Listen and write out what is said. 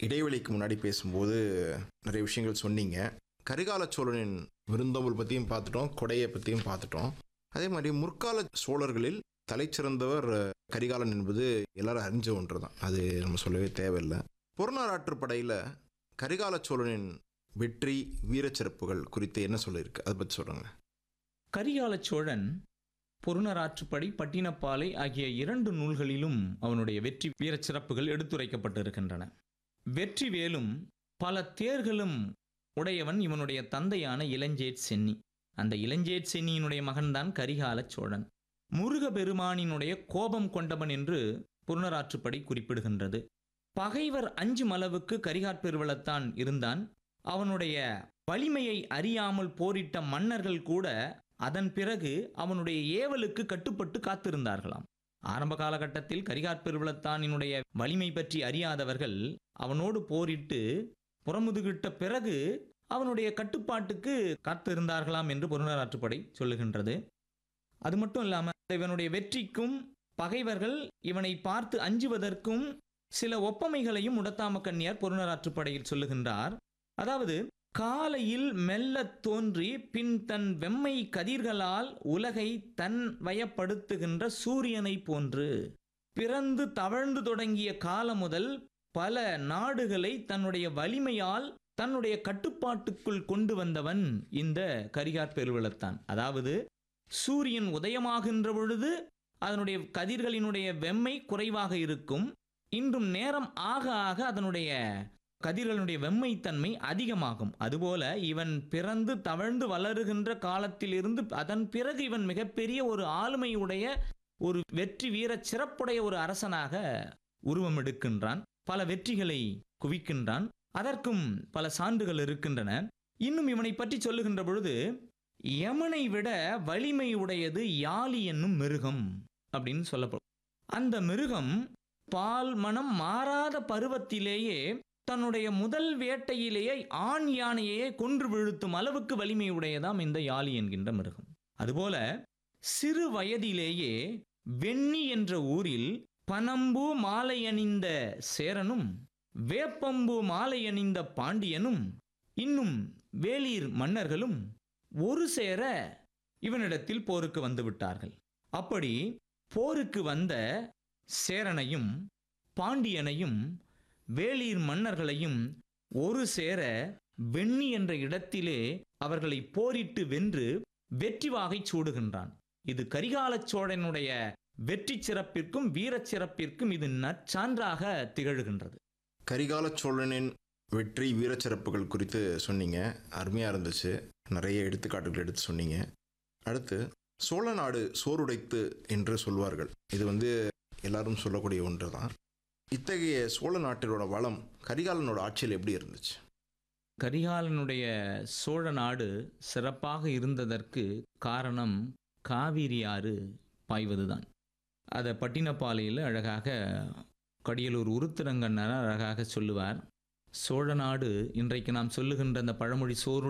இடைவெளிக்கு முன்னாடி பேசும்போது நிறைய விஷயங்கள் சொன்னீங்க கரிகால சோழனின் விருந்தோம்பல் பற்றியும் பார்த்துட்டோம் கொடையை பற்றியும் பார்த்துட்டோம் அதே மாதிரி முற்கால சோழர்களில் தலைச்சிறந்தவர் அஹ், கரிகாலன் என்பது எல்லாரும் அறிஞ்ச ஒன்று தான் அது நம்ம சொல்லவே தேவையில்லை பொருநாராற்று படையில் கரிகால சோழனின் வெற்றி வீரச்சிறப்புகள் குறித்து என்ன சொல்லியிருக்கு அதை பற்றி சொல்லுங்க கரிகால சோழன் பொருணராற்றுப்படை பட்டினப்பாலை ஆகிய இரண்டு நூல்களிலும் அவனுடைய வெற்றி வீரச் சிறப்புகள் எடுத்துரைக்கப்பட்டிருக்கின்றன வெற்றி வேலும் பல தேர்களும் உடையவன் இவனுடைய தந்தையான இளஞ்சேட் சென்னி அந்த இளஞ்சேட் சென்னியினுடைய மகன்தான் கரிகால சோழன் முருக பெருமானினுடைய கோபம் கொண்டவன் என்று புறநராற்றுப்படை குறிப்பிடுகின்றது பகைவர் அஞ்சும் அளவுக்கு கரிகாற் பெருவளத்தான் இருந்தான் அவனுடைய வலிமையை அறியாமல் போரிட்ட மன்னர்கள் கூட அதன் பிறகு அவனுடைய ஏவலுக்கு கட்டுப்பட்டு காத்திருந்தார்களாம் ஆரம்ப காலகட்டத்தில் கரிகாற் பெருவளத்தானினுடைய வலிமை பற்றி அறியாதவர்கள் அவனோடு போரிட்டு புறமுதுகிட்ட பிறகு அவனுடைய கட்டுப்பாட்டுக்கு காத்திருந்தார்களாம் என்று பொருணராற்றுப்படை சொல்லுகின்றது அது மட்டும் இல்லாமல் இவனுடைய வெற்றிக்கும் பகைவர்கள் இவனை பார்த்து அஞ்சுவதற்கும் சில ஒப்பமைகளையும் உடத்தாம கன்னியார் பொருணராற்றுப்படையில் சொல்லுகின்றார் அதாவது காலையில் மெல்லத் தோன்றி பின் தன் வெம்மை கதிர்களால் உலகை தன் வயப்படுத்துகின்ற சூரியனை போன்று பிறந்து தவழ்ந்து தொடங்கிய காலம் முதல் பல நாடுகளை தன்னுடைய வலிமையால் தன்னுடைய கட்டுப்பாட்டுக்குள் கொண்டு வந்தவன் இந்த கரிகார் பெருவளத்தான் அதாவது சூரியன் உதயமாகின்ற பொழுது அதனுடைய கதிர்களினுடைய வெம்மை குறைவாக இருக்கும் இன்றும் நேரம் ஆக ஆக அதனுடைய கதிர்களுடைய வெம்மைத்தன்மை அதிகமாகும் அதுபோல இவன் பிறந்து தவழ்ந்து வளருகின்ற காலத்திலிருந்து அதன் பிறகு இவன் மிகப்பெரிய ஒரு ஆளுமையுடைய ஒரு வெற்றி வீர சிறப்புடைய ஒரு அரசனாக உருவம் எடுக்கின்றான் பல வெற்றிகளை குவிக்கின்றான் அதற்கும் பல சான்றுகள் இருக்கின்றன இன்னும் இவனை பற்றி சொல்லுகின்ற பொழுது யமனை விட வலிமை உடையது யாழி என்னும் மிருகம் அப்படின்னு சொல்லப்படும் அந்த மிருகம் பால் மனம் மாறாத பருவத்திலேயே தன்னுடைய முதல் வேட்டையிலேயே ஆண் யானையை கொன்று வீழ்த்தும் அளவுக்கு வலிமை உடையதாம் இந்த யாழி என்கின்ற மிருகம் அதுபோல சிறு வயதிலேயே வெண்ணி என்ற ஊரில் பனம்பூ மாலை அணிந்த சேரனும் வேப்பம்பூ மாலை அணிந்த பாண்டியனும் இன்னும் வேலீர் மன்னர்களும் ஒரு சேர இவனிடத்தில் போருக்கு வந்து விட்டார்கள் அப்படி போருக்கு வந்த சேரனையும் பாண்டியனையும் வேலீர் மன்னர்களையும் ஒரு சேர வெண்ணி என்ற இடத்திலே அவர்களை போரிட்டு வென்று வெற்றி வாகை சூடுகின்றான் இது கரிகால சோழனுடைய வெற்றி சிறப்பிற்கும் வீரச் சிறப்பிற்கும் இது நற்சான்றாக திகழ்கின்றது கரிகால சோழனின் வெற்றி வீரச்சிறப்புகள் குறித்து சொன்னீங்க அருமையாக இருந்துச்சு நிறைய எடுத்துக்காட்டுகள் எடுத்து சொன்னீங்க அடுத்து சோழ நாடு சோறுடைத்து என்று சொல்வார்கள் இது வந்து எல்லாரும் சொல்லக்கூடிய ஒன்று தான் இத்தகைய சோழ நாட்டினோட வளம் கரிகாலனோட ஆட்சியில் எப்படி இருந்துச்சு கரிகாலனுடைய சோழ நாடு சிறப்பாக இருந்ததற்கு காரணம் காவிரி ஆறு பாய்வதுதான் அதை பட்டினப்பாலையில் அழகாக கடியலூர் உருத்திரங்கண்ணர் அழகாக சொல்லுவார் சோழ நாடு இன்றைக்கு நாம் சொல்லுகின்ற அந்த பழமொழி சோறு